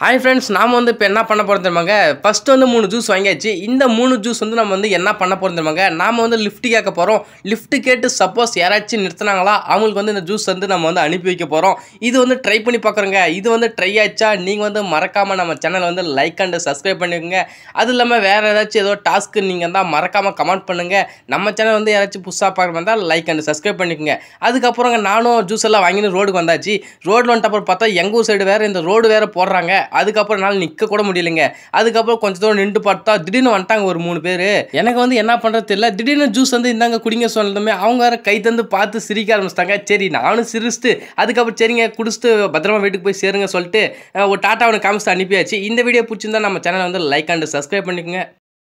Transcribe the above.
hi friends நாம் வந்து இப்போ என்ன பண்ண போகிறோம் தெரியுமாங்க ஃபஸ்ட்டு வந்து மூணு ஜூஸ் வாங்கியாச்சு இந்த மூணு ஜூஸ் வந்து நம்ம வந்து என்ன பண்ண போகிறோம் தெரியுமாங்க நாம் வந்து லிஃப்ட் கேட்க போகிறோம் லிஃப்ட் கேட்டு சப்போஸ் யாராச்சும் நிறுத்துனாங்களா அவங்களுக்கு வந்து இந்த ஜூஸ் வந்து நம்ம வந்து அனுப்பி வைக்க போகிறோம் இது வந்து ட்ரை பண்ணி பார்க்குறோங்க இது வந்து ட்ரை ஆச்சா நீங்கள் வந்து மறக்காமல் நம்ம சேனல் வந்து லைக் அண்ட் சப்ஸ்கிரைப் பண்ணிக்கோங்க அது இல்லாமல் வேறு ஏதாச்சும் ஏதோ டாஸ்க்கு நீங்கள் தான் மறக்காமல் கமெண்ட் பண்ணுங்கள் நம்ம சேனல் வந்து யாராச்சும் புதுசாக பார்க்குற இருந்தால் லைக் அண்ட் சப்ஸ்கிரைப் பண்ணிக்கோங்க அதுக்கப்புறங்க நானும் ஜூஸ் எல்லாம் வாங்கின்னு ரோடுக்கு வந்தாச்சு ரோட்டில் வந்துட்டு அப்புறம் பார்த்தா எங்கள் ஊர் சைடு வேறு இந்த ரோடு வேறு போடுறாங்க அதுக்கப்புறம் என்னால் நிற்க கூட முடியலைங்க அதுக்கப்புறம் கொஞ்சம் தூரம் நின்று பார்த்தா திடீர்னு வந்துட்டாங்க ஒரு மூணு பேர் எனக்கு வந்து என்ன பண்ணுறது தெரியல திடீர்னு ஜூஸ் வந்து இந்தாங்க குடிங்க சொன்னதுமே அவங்க வேறு கை தந்து பார்த்து சிரிக்க ஆரம்பிச்சிட்டாங்க சரி நானும் சிரிச்சுட்டு அதுக்கப்புறம் சரிங்க குடிச்சிட்டு பத்திரமா வீட்டுக்கு போய் சேருங்க சொல்லிட்டு அஹ், ஒரு டாட்டா அவனுக்கு காமிச்சு அனுப்பியாச்சு இந்த வீடியோ பிடிச்சிருந்தா நம்ம சேனலை வந்து லைக் அண்ட் சப்ஸ்கிரைப் பண்ணிக்கோங்க